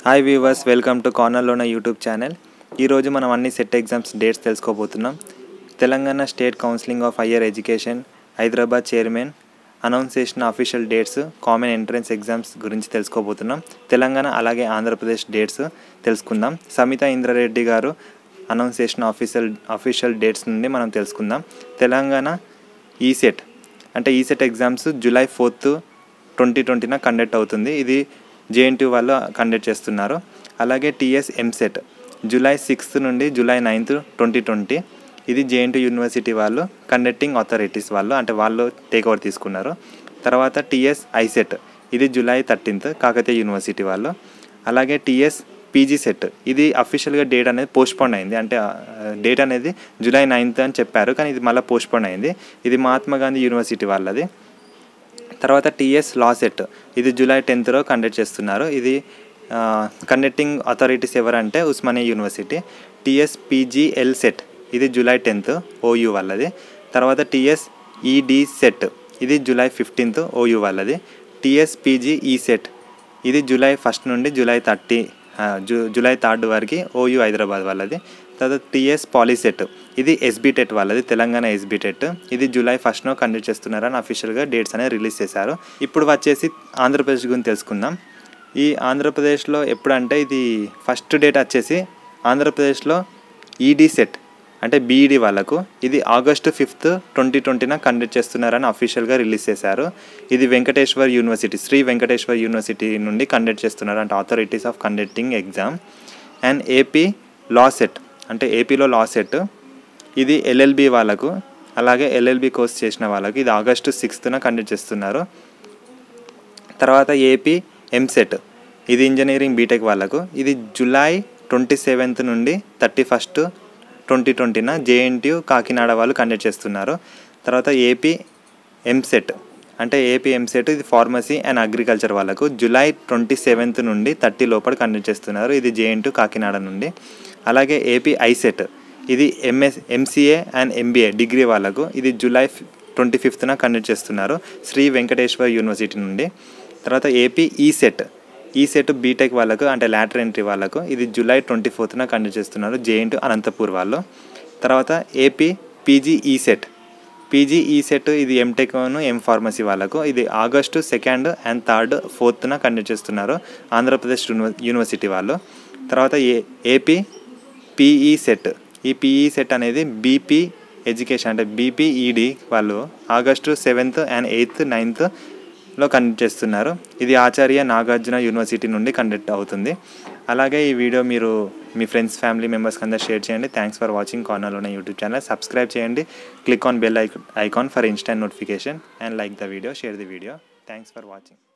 hi viewers welcome to కార్నర్లోన YouTube channel ఈరోజు మనం అన్ని సెట్ ఎగ్జామ్స్ డేట్స్ తెలుసుకోబోతున్నాం Telangana state council of higher education Hyderabad chairman announce చేసిన official dates common entrance exams గురించి తెలుసుకోబోతున్నాం తెలంగాణ అలాగే ఆంధ్రప్రదేశ్ డేట్స్ తెలుసుకుందాం సమిత ఇంద్రారెడ్డి గారు అనౌన్స్ చేసిన అఫీషియల్ అఫీషియల్ డేట్స్ నుండి మనం తెలుసుకుందాం తెలంగాణ ఈసెట్ అంటే ECET exams July fourth twenty ట్వంటీన కండక్ట్ అవుతుంది ఇది జేఎన్టీ వాళ్ళు కండక్ట్ చేస్తున్నారు అలాగే టీఎస్ ఎంసెట్ జూలై సిక్స్త్ నుండి జూలై నైన్త్ ట్వంటీ ట్వంటీ ఇది జేఎన్టీ యూనివర్సిటీ వాళ్ళు కండక్టింగ్ అథారిటీస్ వాళ్ళు అంటే వాళ్ళు టేక్ ఓవర్ తీసుకున్నారు తర్వాత టీఎస్ ఐసెట్ ఇది జూలై థర్టీన్త్ కాకతీయ యూనివర్సిటీ వాళ్ళు అలాగే టీఎస్ పీజీ సెట్ ఇది అఫీషియల్గా డేట్ అనేది పోస్ట్పోన్ అయింది అంటే డేట్ అనేది జూలై నైన్త్ అని చెప్పారు కానీ ఇది మళ్ళీ పోస్ట్పోన్ అయింది ఇది మహాత్మా గాంధీ యూనివర్సిటీ వాళ్ళది తర్వాత టీఎస్ లా సెట్ ఇది జూలై టెన్త్లో కండక్ట్ చేస్తున్నారు ఇది కండక్టింగ్ అథారిటీస్ ఎవరంటే Osmania university TS PGL CET ఇది జూలై టెన్త్ ఓయూ వాళ్ళది తర్వాత టీఎస్ ఈడి సెట్ ఇది జూలై ఫిఫ్టీన్త్ ఓయూ వాళ్ళది టీఎస్ పీజీ ఈ సెట్ ఇది జూలై ఫస్ట్ నుండి జూలై థర్టీ జూ జూలై థర్డ్ వరకు ఓయూ హైదరాబాద్ వాళ్ళది తర్వాత టీఎస్ పాలిసెట్ ఇది ఎస్బీటెట్ వాళ్ళది తెలంగాణ ఎస్బీటెట్ ఇది జూలై ఫస్ట్నో కండక్ట్ చేస్తున్నారని అఫీషియల్గా డేట్స్ అనేది రిలీజ్ చేశారు ఇప్పుడు వచ్చేసి ఆంధ్రప్రదేశ్ గురించి తెలుసుకుందాం ఈ ఆంధ్రప్రదేశ్లో ఎప్పుడంటే ఇది ఫస్ట్ డేట్ వచ్చేసి ఆంధ్రప్రదేశ్లో ఈడీ సెట్ అంటే బీఈడి వాళ్ళకు ఇది ఆగస్టు ఫిఫ్త్ ట్వంటీ ట్వంటీన కండక్ట్ చేస్తున్నారని అఫీషియల్గా రిలీజ్ చేశారు ఇది వెంకటేశ్వర్ యూనివర్సిటీ శ్రీ వెంకటేశ్వర్ యూనివర్సిటీ నుండి కండక్ట్ చేస్తున్నారు అంటే authorities of conducting exam and AP law CET అంటే ఏపీలో లా సెట్ ఇది ఎల్ఎల్బి వాళ్ళకు అలాగే ఎల్ఎల్బి కోర్స్ చేసిన వాళ్ళకి ఇది ఆగస్టు సిక్స్త్న కండక్ట్ చేస్తున్నారు తర్వాత ఏపీ ఎంసెట్ ఇది ఇంజనీరింగ్ బీటెక్ వాళ్ళకు ఇది జూలై ట్వంటీ సెవెంత్ నుండి థర్టీ ఫస్ట్ ట్వంటీ ట్వంటీన జేఎన్టీయు కాకినాడ వాళ్ళు కండక్ట్ చేస్తున్నారు తర్వాత ఏపీ ఎంసెట్ అంటే ఏపీ ఎంసెట్ ఇది ఫార్మసీ అండ్ అగ్రికల్చర్ వాళ్ళకు జూలై ట్వంటీ సెవెంత్ నుండి థర్టీ లోపల కండక్ట్ చేస్తున్నారు ఇది జేఎన్టీ కాకినాడ నుండి అలాగే ఏపీ ఐసెట్ ఇది MS MCA and MBA degree వాళ్ళకు ఇది జూలై ట్వంటీ ఫిఫ్త్న కండక్ట్ చేస్తున్నారు శ్రీ వెంకటేశ్వర యూనివర్సిటీ నుండి తర్వాత ఏపీ ఈ సెట్ ఈ సెట్ బీటెక్ వాళ్ళకు అంటే లాటర్ ఎంట్రీ వాళ్ళకు ఇది జూలై ట్వంటీ ఫోర్త్న కండక్ట్ చేస్తున్నారు జేఎన్టీ అనంతపూర్ వాళ్ళు తర్వాత AP PG E set PG E CET ఇది ఎంటెక్ను ఎం ఫార్మసీ వాళ్ళకు ఇది August second and third ఫోర్త్న conduct చేస్తున్నారు ఆంధ్రప్రదేశ్ యూనివర్సిటీ వాళ్ళు తర్వాత ఏ ఏపీ పీఈ సెట్ ఈ పీఈ సెట్ అనేది బీపీ ఎడ్యుకేషన్ అంటే బీపీఈడి వాళ్ళు August seventh and eighth ninth లో కండక్ట్ చేస్తున్నారు ఇది ఆచార్య నాగార్జున యూనివర్సిటీ నుండి కండక్ట్ అవుతుంది అలాగే ఈ వీడియో మీరు మీ ఫ్రెండ్స్ ఫ్యామిలీ మెంబర్స్కి అందరూ షేర్ చేయండి థ్యాంక్స్ ఫర్ వాచింగ్ కార్నర్లోనే యూట్యూబ్ ఛానల్ సబ్స్క్రైబ్ చేయండి click on bell icon for instant notification and like the video share the video thanks for watching